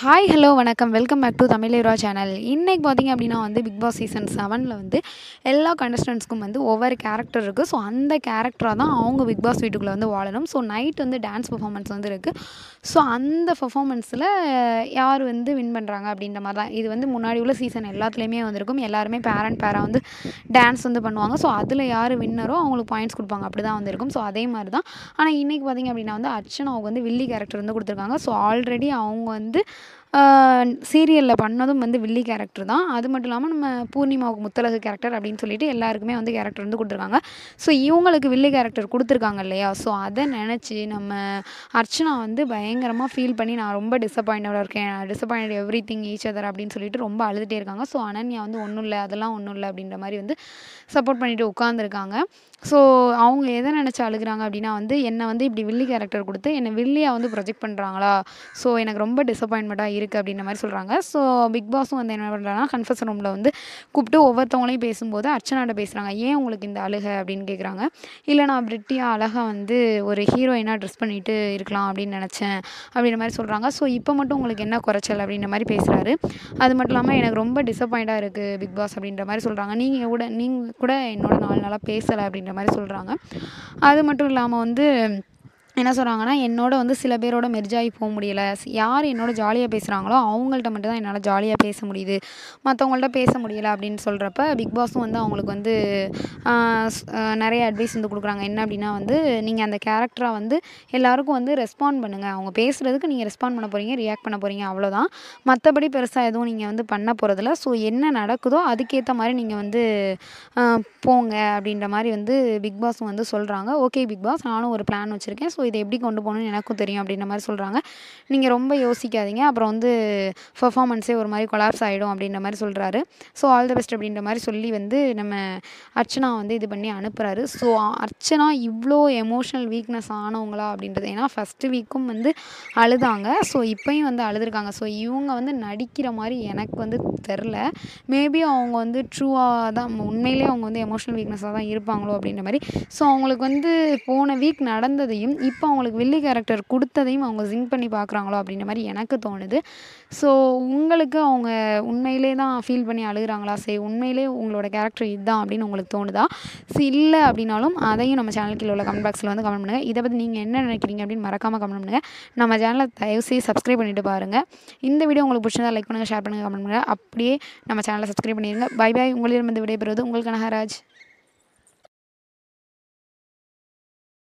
hi hello வணக்கம் welcome back to Tamizhera channel இன்றைக்கி பார்த்தீங்க அப்படின்னா வந்து பிக் பாஸ் சீசன் செவனில் வந்து எல்லா கண்டஸ்டன்ட்ஸ்க்கும் வந்து ஒவ்வொரு கேரக்டர் இருக்குது ஸோ அந்த கேரக்டராக தான் அவங்க பிக் பாஸ் வீட்டுக்குள்ளே வந்து வாழணும் ஸோ நைட் வந்து டான்ஸ் பர்ஃபார்மன்ஸ் வந்து இருக்குது ஸோ அந்த பர்ஃபார்மன்ஸில் யார் வந்து வின் பண்ணுறாங்க அப்படின்ற மாதிரி தான் இது வந்து முன்னாடி உள்ள சீசன் எல்லாத்துலேயுமே வந்திருக்கும் எல்லாருமே பேரண்ட் பேராக வந்து டான்ஸ் வந்து பண்ணுவாங்க ஸோ அதில் யார் வின்னரோ அவங்களுக்கு பாயிண்ட்ஸ் கொடுப்பாங்க அப்படி தான் வந்திருக்கும் ஸோ அதே மாதிரி தான் ஆனால் இன்றைக்கி பார்த்தீங்க அப்படின்னா வந்து அர்ச்சனாவுக்கு வந்து வில்லி கேரக்டர் வந்து கொடுத்துருக்காங்க ஸோ ஆல்ரெடி அவங்க வந்து சீரியலில் பண்ணதும் வந்து வில்லி கேரக்டர் தான் அது மட்டும் இல்லாமல் நம்ம பூர்ணிமாவுக்கு முத்தழகு கேரக்டர் அப்படின்னு சொல்லிட்டு எல்லாருக்குமே வந்து கேரக்டர் வந்து கொடுத்துருக்காங்க ஸோ இவங்களுக்கு வில்லி கேரக்டர் கொடுத்துருக்காங்க இல்லையா ஸோ அதை நினச்சி நம்ம அர்ச்சனா வந்து பயங்கரமாக ஃபீல் பண்ணி நான் ரொம்ப டிசப்பாயிண்டடாக இருக்கேன் disappoint everything each other அப்படின்னு சொல்லிட்டு ரொம்ப அழுதுகிட்டே இருக்காங்க ஸோ அனன்யா வந்து ஒன்றும் இல்லை அதெல்லாம் ஒன்றும் இல்லை அப்படின்ற மாதிரி வந்து சப்போர்ட் பண்ணிட்டு உட்காந்துருக்காங்க ஸோ அவங்க எதை நினச்சி அழுகுறாங்க அப்படின்னா வந்து என்னை வந்து இப்படி வில்லி கேரக்டர் கொடுத்து என்னை வில்லியாக வந்து ப்ரொஜெக்ட் பண்ணுறாங்களா ஸோ எனக்கு ரொம்ப டிசப்பாயின்மெண்ட்டாக இருக்குது அப்படின்ற மாதிரி சொல்கிறாங்க ஸோ பிக் பாஸும் வந்து என்ன பண்ணுறாங்கன்னா கன்ஃபர்ஸ் ரூமில் வந்து கூப்பிட்டு ஒவ்வொருத்தவங்களையும் பேசும்போது அர்ச்சனாட்ட பேசுகிறாங்க ஏன் உங்களுக்கு இந்த அழுகை அப்படின்னு கேட்குறாங்க இல்லை நான் பிரிட்டியாக அழகாக வந்து ஒரு ஹீரோயினாக ட்ரெஸ் பண்ணிட்டு இருக்கலாம் அப்படின்னு நினச்சேன் அப்படின்ற மாதிரி சொல்கிறாங்க ஸோ இப்போ மட்டும் உங்களுக்கு என்ன குறைச்சல் அப்படின்ற மாதிரி பேசுகிறாரு அது மட்டும் இல்லாமல் எனக்கு ரொம்ப டிசப்பாயிண்டாக இருக்குது பிக் பாஸ் அப்படின்ற மாதிரி சொல்கிறாங்க நீங்கள் கூட நீங்கள் கூட என்னோட நாலு நாளாக பேசலை அப்படின்ற மாதிரி சொல்கிறாங்க அது மட்டும் இல்லாமல் வந்து என்ன சொல்கிறாங்கன்னா என்னோட வந்து சில பேரோட மெர்ஜாகி போக முடியலை யார் என்னோட ஜாலியாக பேசுகிறாங்களோ அவங்கள்ட்ட மட்டும் தான் என்னால் ஜாலியாக பேச முடியுது மற்றவங்கள்ட்ட பேச முடியலை அப்படின்னு சொல்கிறப்ப பிக் பாஸும் வந்து அவங்களுக்கு வந்து நிறைய அட்வைஸ் வந்து கொடுக்குறாங்க என்ன அப்படின்னா வந்து நீங்கள் அந்த கேரக்டராக வந்து எல்லாருக்கும் வந்து ரெஸ்பாண்ட் பண்ணுங்கள் அவங்க பேசுகிறதுக்கு நீங்கள் ரெஸ்பாண்ட் பண்ண போகிறீங்க ரியாக்ட் பண்ண போகிறீங்க அவ்வளோதான் மற்றபடி பெருசாக எதுவும் நீங்கள் வந்து பண்ண போகிறதில்ல ஸோ என்ன நடக்குதோ அதுக்கேற்ற மாதிரி நீங்கள் வந்து போங்க அப்படின்ற மாதிரி வந்து பிக் பாஸும் வந்து சொல்கிறாங்க ஓகே பிக் பாஸ் நானும் ஒரு பிளான் வச்சுருக்கேன் ஸோ இதை எப்படி கொண்டு போகணும்னு எனக்கும் தெரியும் அப்படின்ற மாதிரி சொல்கிறாங்க நீங்கள் ரொம்ப யோசிக்காதீங்க அப்புறம் வந்து பர்ஃபாமன்ஸே ஒரு மாதிரி கொலாப்ஸ் ஆகிடும் அப்படின்ற மாதிரி சொல்கிறாரு ஸோ ஆல் த பெஸ்ட் அப்படின்ற மாதிரி சொல்லி வந்து நம்ம அர்ச்சனா வந்து இது பண்ணி அனுப்புகிறாரு ஸோ அர்ச்சனா இவ்வளோ எமோஷ்னல் வீக்னஸ் ஆனவங்களா அப்படின்றது ஏன்னா ஃபஸ்ட்டு வீக்கும் வந்து அழுதாங்க ஸோ இப்போயும் வந்து அழுதுருக்காங்க ஸோ இவங்க வந்து நடிக்கிற மாதிரி எனக்கு வந்து தெரில மேபி அவங்க வந்து ட்ரூவாக தான் உண்மையிலே அவங்க வந்து எமோஷ்னல் வீக்னஸாக தான் இருப்பாங்களோ அப்படின்ற மாதிரி ஸோ அவங்களுக்கு வந்து போன வீக் நடந்ததையும் இப்போ அவங்களுக்கு வில்லி கேரக்டர் கொடுத்ததையும் அவங்க ஜிங்க் பண்ணி பார்க்குறாங்களோ அப்படின்ற மாதிரி எனக்கு தோணுது ஸோ உங்களுக்கு அவங்க உண்மையிலே தான் ஃபீல் பண்ணி அழுகுறாங்களா சரி உண்மையிலே உங்களோட கேரக்டர் இதுதான் அப்படின்னு உங்களுக்கு தோணுதா ஸோ இல்லை அப்படின்னாலும் அதையும் நம்ம சேனலுக்கு உள்ள கமெண்ட் பாக்ஸில் வந்து கமெண்ட் பண்ணுங்கள் இதை பற்றி நீங்கள் என்ன நினைக்கிறீங்க அப்படின்னு மறக்காமல் கமெண்ட் பண்ணுங்கள் நம்ம சேனலை தயவுசெய்து சப்ஸ்கிரைப் பண்ணிவிட்டு பாருங்கள் இந்த வீடியோ உங்களுக்கு பிடிச்சதா லைக் பண்ணுங்கள் ஷேர் பண்ணுங்கள் கமெண்ட் பண்ணுங்கள் அப்படியே நம்ம சேனலை சப்ஸ்கிரைப் பண்ணிடுங்க பை பாய் உங்களிடம் வந்து விடைபெறுவது உங்கள் கனகராஜ்